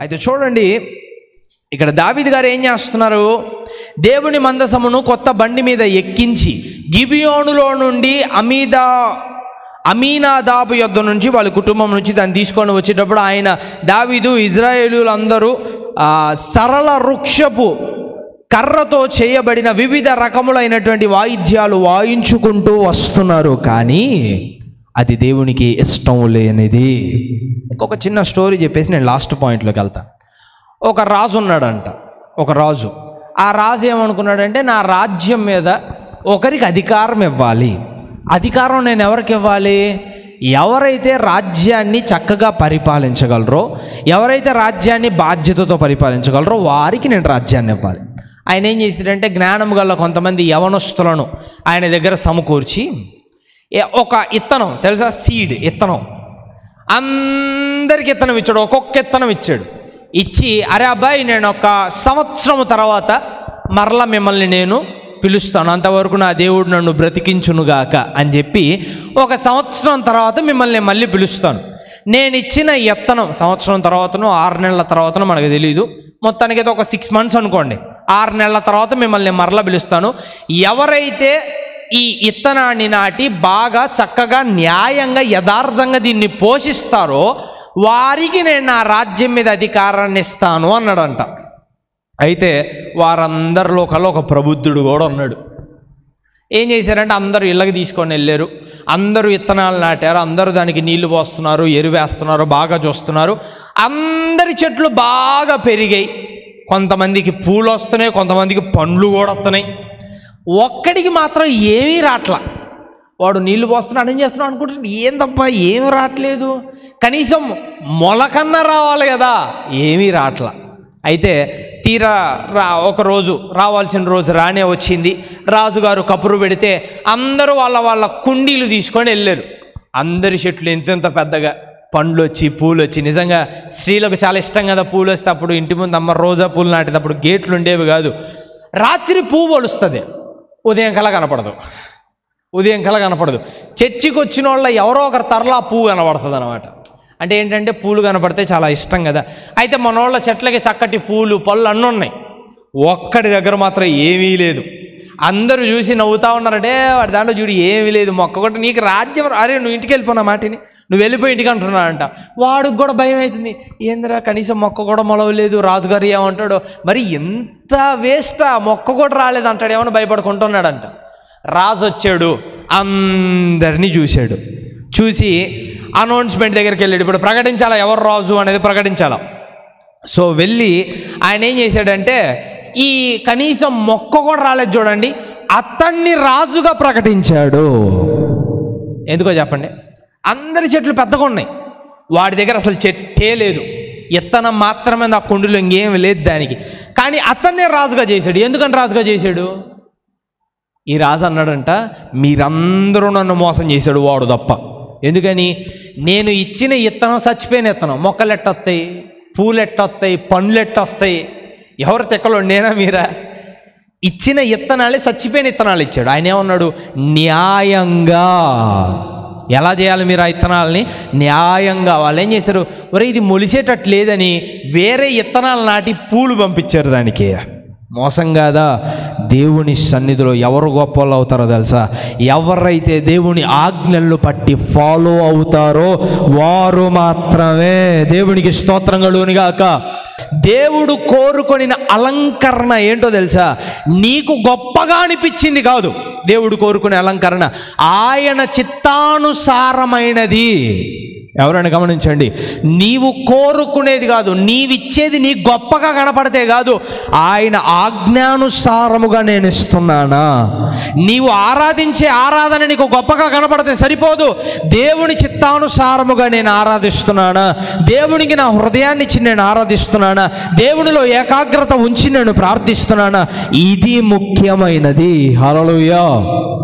అయితే చూడండి ఇక్కడ దావీదు గారు ఏం చేస్తున్నారు దేవుని మందసమును కొత్త బండి మీద ఎక్కించి గిబియోనులో నుండి అమీదా అమీనాదాబు యొద్ద నుంచి వాళ్ళ కుటుంబం నుంచి దాన్ని తీసుకొని వచ్చేటప్పుడు ఆయన దావీదు ఇజ్రాయేలులందరూ ఆ, సరళ వృక్షపు కర్రతో చేయబడిన వివిధ రకములైనటువంటి వాయిద్యాలు వాయించుకుంటూ వస్తున్నారు కానీ అది దేవునికి ఇష్టం లేనిది ఇంకొక చిన్న స్టోరీ చెప్పేసి నేను లాస్ట్ పాయింట్లోకి వెళ్తాను ఒక రాజు ఉన్నాడంట ఒక రాజు ఆ రాజు ఏమనుకున్నాడంటే నా రాజ్యం మీద ఒకరికి అధికారం ఇవ్వాలి అధికారం నేను ఎవరికి ఇవ్వాలి ఎవరైతే రాజ్యాన్ని చక్కగా పరిపాలించగలరో ఎవరైతే రాజ్యాన్ని బాధ్యతతో పరిపాలించగలరో వారికి నేను రాజ్యాన్ని ఇవ్వాలి ఆయన ఏం చేశాడంటే జ్ఞానం గల కొంతమంది యవనస్తులను ఆయన దగ్గర సమకూర్చి ఏ- ఒక ఇత్తనం తెలుసా సీడ్ ఇత్తనం అందరికి ఇత్తనం ఇచ్చాడు ఒక్కొక్క ఇత్తనం ఇచ్చాడు ఇచ్చి అరే అబ్బాయి నేను ఒక సంవత్సరం తర్వాత మరలా మిమ్మల్ని నేను పిలుస్తాను అంతవరకు నా దేవుడు నన్ను బ్రతికించునుగాక అని చెప్పి ఒక సంవత్సరం తర్వాత మిమ్మల్ని నేను మళ్ళీ పిలుస్తాను నేను ఇచ్చిన ఎత్తనం సంవత్సరం తర్వాతను ఆరు నెలల తర్వాతను మనకు తెలియదు మొత్తానికి అయితే ఒక సిక్స్ మంత్స్ అనుకోండి ఆరు నెలల తర్వాత మిమ్మల్ని నేను మరలా పిలుస్తాను ఎవరైతే ఈ ఇత్తనాన్ని నాటి బాగా చక్కగా న్యాయంగా యథార్థంగా దీన్ని పోషిస్తారో వారికి నేను నా రాజ్యం మీద అధికారాన్ని ఇస్తాను అన్నాడంట అయితే వారందరిలో కల్లా ఒక ప్రబుద్ధుడు కూడా ఉన్నాడు ఏం చేశారంటే అందరూ ఇళ్ళకి తీసుకొని వెళ్ళారు అందరూ విత్తనాలు నాటారు అందరూ దానికి నీళ్లు పోస్తున్నారు ఎరువేస్తున్నారు బాగా చూస్తున్నారు అందరి చెట్లు బాగా పెరిగాయి కొంతమందికి పూలు వస్తున్నాయి కొంతమందికి పండ్లు కూడా వస్తున్నాయి ఒక్కడికి మాత్రం ఏమీ రాట్లా వాడు నీళ్లు పోస్తున్నాడు ఏం చేస్తున్నాడు అనుకుంటున్నాడు ఏందబ్బా ఏమి రావట్లేదు కనీసం మొలకన్నా రావాలి కదా ఏమీ రాట్లా అయితే తీరా రా ఒక రోజు రావాల్సిన రోజు రానే వచ్చింది రాజుగారు కపురు పెడితే అందరూ వాళ్ళ వాళ్ళ కుండీలు తీసుకొని వెళ్ళారు అందరి చెట్లు ఎంతెంత పెద్దగా పండ్లు వచ్చి పూలు వచ్చి నిజంగా స్త్రీలకు చాలా ఇష్టం కదా పూలు వస్తే అప్పుడు ఇంటి ముందు అమ్మ రోజా పూలు నాటేటప్పుడు గేట్లు ఉండేవి కాదు రాత్రి పువ్వు వలుస్తుంది ఉదయం కల్లా కనపడదు ఉదయం కల్లా కనపడదు చర్చికి వచ్చిన వాళ్ళ ఎవరో ఒకరు తరలా పువ్వు కనపడుతుంది అనమాట అంటే ఏంటంటే పూలు కనపడితే చాలా ఇష్టం కదా అయితే మన వాళ్ళ చెట్లకి చక్కటి పూలు పళ్ళు అన్నీ ఉన్నాయి ఒక్కడి దగ్గర మాత్రం ఏమీ లేదు అందరూ చూసి నవ్వుతా ఉన్నారంటే వాడి దాంట్లో చూడు ఏమీ లేదు మొక్క కూడా నీకు రాజ్యం అరే నువ్వు ఇంటికి వెళ్ళిపోయినా మాటిని నువ్వు వెళ్ళిపోయి ఇంటికి అంటున్నాడంట వాడికి కూడా భయం అవుతుంది ఏందిరా కనీసం మొక్క కూడా మొలవలేదు రాజుగారు ఏమంటాడో మరి ఎంత వేస్టా మొక్క కూడా రాలేదు అంటాడు ఏమన్నా భయపడుకుంటున్నాడంట రాజు వచ్చాడు అందరినీ చూశాడు చూసి అనౌన్స్మెంట్ దగ్గరికి వెళ్ళాడు ఇప్పుడు ప్రకటించాలా ఎవరు రాజు అనేది ప్రకటించాలా సో వెళ్ళి ఆయన ఏం చేశాడంటే ఈ కనీసం మొక్క కూడా రాలేదు చూడండి అతన్ని రాజుగా ప్రకటించాడు ఎందుకో చెప్పండి అందరి చెట్లు పెద్దగా ఉన్నాయి వాడి దగ్గర అసలు చెట్టే లేదు ఇత్తనం మాత్రమే నా కుండులో ఇంకేం లేదు దానికి కానీ అతన్నే రాజుగా చేశాడు ఎందుకని రాజుగా చేశాడు ఈ రాజు అన్నాడంట మీరందరూ నన్ను మోసం చేశాడు వాడు తప్ప ఎందుకని నేను ఇచ్చిన ఇత్తనం చచ్చిపోయిన ఇత్తనం మొక్కలు ఎట్టొస్తాయి పూలు ఎట్టొస్తాయి పండ్లు ఎట్టొస్తాయి ఎవరు తెక్కలో నేనా మీరా ఇచ్చిన ఇత్తనాలే చచ్చిపోయిన ఇత్తనాలు ఇచ్చాడు ఆయన ఏమన్నాడు న్యాయంగా ఎలా చేయాలి మీరు ఆ ఇత్తనాలని న్యాయంగా వాళ్ళు ఏం చేశారు ఒరే ఇది మొలిసేటట్టు లేదని వేరే ఇత్తనాలు నాటి పూలు పంపించారు దానికి మోసం కాదా దేవుని సన్నిధిలో ఎవరు గొప్ప వాళ్ళు అవుతారో తెలుసా ఎవరైతే దేవుని ఆజ్ఞలను పట్టి ఫాలో అవుతారో వారు మాత్రమే దేవునికి స్తోత్రం కలుగునిగాక దేవుడు కోరుకొనిన అలంకరణ ఏంటో తెలుసా నీకు గొప్పగా అనిపించింది కాదు దేవుడు కోరుకునే అలంకరణ ఆయన చిత్తానుసారమైనది ఎవరైనా గమనించండి నీవు కోరుకునేది కాదు నీవిచ్చేది నీ గొప్పగా కనపడితే కాదు ఆయన ఆజ్ఞానుసారముగా నేను ఇస్తున్నానా నీవు ఆరాధించే ఆరాధన నీకు గొప్పగా కనపడితే సరిపోదు దేవుని చిత్తానుసారముగా నేను ఆరాధిస్తున్నానా దేవునికి నా హృదయాన్ని ఇచ్చి నేను ఆరాధిస్తున్నానా దేవునిలో ఏకాగ్రత ఉంచి నేను ప్రార్థిస్తున్నానా ఇది ముఖ్యమైనది హల్లెలూయా